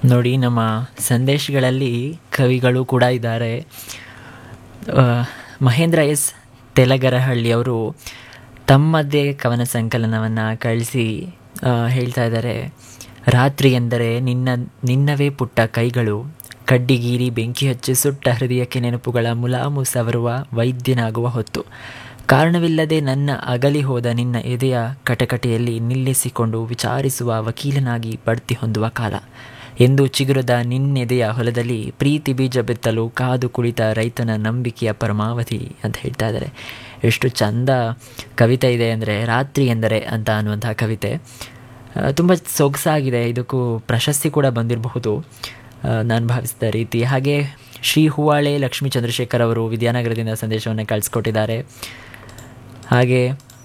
ನೋಡಿ ನಮ್ಮ ಸಂದೇಶಗಳಲ್ಲಿ ಕವಿಗಳು ಕೂಡ ಇದ್ದಾರೆ ಆ, ಮಹೇಂದ್ರ ಎಸ್ ತೆಲಗರಹಳ್ಳಿಯವರು ತಮ್ಮದೇ ಕವನ ಸಂಕಲನವನ್ನು ಕಳಿಸಿ ಆ, ಹೇಳ್ತಾ ಇದ್ದಾರೆ ರಾತ್ರಿ ಎಂದರೆ ನಿನ್ನ ನಿನ್ನವೇ ಪುಟ್ಟ ಕೈಗಳು ಕಡ್ಡಿಗೀರಿ ಬೆಂಕಿ ಹಚ್ಚಿ ಸುಟ್ಟ ಹೃದಯಕ್ಕೆ ನೆನಪುಗಳ ಮುಲಾಮು ಸವರುವ ವೈದ್ಯನಾಗುವ ಹೊತ್ತು ಕಾರಣವಿಲ್ಲದೆ ನನ್ನ ಅಗಲಿ ಹೋದ ನಿನ್ನ ಎದೆಯ ಕಟಕಟೆಯಲ್ಲಿ ನಿಲ್ಲಿಸಿಕೊಂಡು ವಿಚಾರಿಸುವ ವಕೀಲನಾಗಿ ಬಡ್ತಿ ಹೊಂದುವ ಕಾಲ ಎಂದು ಚಿಗುರದ ನಿನ್ನೆದೆಯ ಹೊಲದಲ್ಲಿ ಪ್ರೀತಿ ಬೀಜ ಬಿತ್ತಲು ಕಾದು ಕುಳಿತ ರೈತನ ನಂಬಿಕೆಯ ಪರಮಾವಧಿ ಅಂತ ಹೇಳ್ತಾ ಇದ್ದಾರೆ ಎಷ್ಟು ಚಂದ ಕವಿತೆ ಇದೆ ಅಂದರೆ ರಾತ್ರಿ ಎಂದರೆ ಅಂತ ಅನ್ನುವಂಥ ಕವಿತೆ ತುಂಬ ಸೊಗಸಾಗಿದೆ ಇದಕ್ಕೂ ಪ್ರಶಸ್ತಿ ಕೂಡ ಬಂದಿರಬಹುದು ನಾನು ಭಾವಿಸಿದ ರೀತಿ ಹಾಗೆ ಶ್ರೀ ಹೂವಾಳೆ ಲಕ್ಷ್ಮೀ ಚಂದ್ರಶೇಖರ್ ಅವರು ವಿದ್ಯಾನಗರದಿಂದ ಸಂದೇಶವನ್ನು ಕಳಿಸ್ಕೊಟ್ಟಿದ್ದಾರೆ ಹಾಗೆ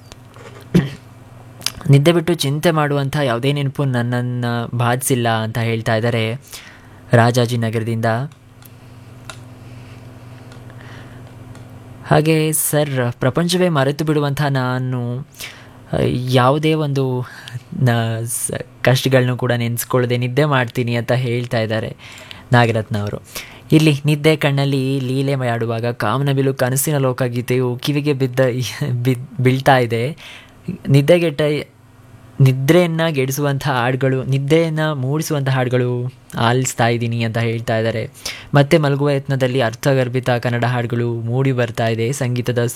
ನಿದ್ದೆ ಬಿಟ್ಟು ಚಿಂತೆ ಮಾಡುವಂಥ ಯಾವುದೇ ನೆನಪು ನನ್ನನ್ನು ಬಾಧಿಸಿಲ್ಲ ಅಂತ ಹೇಳ್ತಾ ಇದ್ದಾರೆ ರಾಜಾಜಿನಗರದಿಂದ ಹಾಗೆ ಸರ್ ಪ್ರಪಂಚವೇ ಮರೆತು ಬಿಡುವಂಥ ನಾನು ಆ, ಯಾವುದೇ ಒಂದು ನ ಸ- ಕಷ್ಟಗಳನ್ನೂ ಕೂಡ ನೆನೆಸ್ಕೊಳ್ಳದೆ ನಿದ್ದೆ ಮಾಡ್ತೀನಿ ಅಂತ ಹೇಳ್ತಾ ಇದ್ದಾರೆ ನಾಗರತ್ನ ಅವರು ಇಲ್ಲಿ ನಿದ್ದೆ ಕಣ್ಣಲ್ಲಿ ಲೀಲೆ ಆಡುವಾಗ ಕಾಮನಬಿಲು ಕನಸಿನ ಲೋಕಗೀತೆಯು ಕಿವಿಗೆ ಬಿದ್ದ ಬಿದ್ ಬೀಳ್ತಾ ಇದೆ ನಿದ್ದೆಗೆಟ್ಟ ನಿದ್ರೆಯನ್ನು ಗೆಡಿಸುವಂಥ ಹಾಡುಗಳು ನಿದ್ದೆಯನ್ನು ಮೂಡಿಸುವಂಥ ಹಾಡುಗಳು ಆಲಿಸ್ತಾ ಇದ್ದೀನಿ ಅಂತ ಹೇಳ್ತಾ ಇದ್ದಾರೆ ಮತ್ತೆ ಮಲಗುವ ಯತ್ನದಲ್ಲಿ ಅರ್ಥಗರ್ಭಿತ ಕನ್ನಡ ಹಾಡುಗಳು ಮೂಡಿ ಬರ್ತಾ ಇದೆ ಸಂಗೀತದ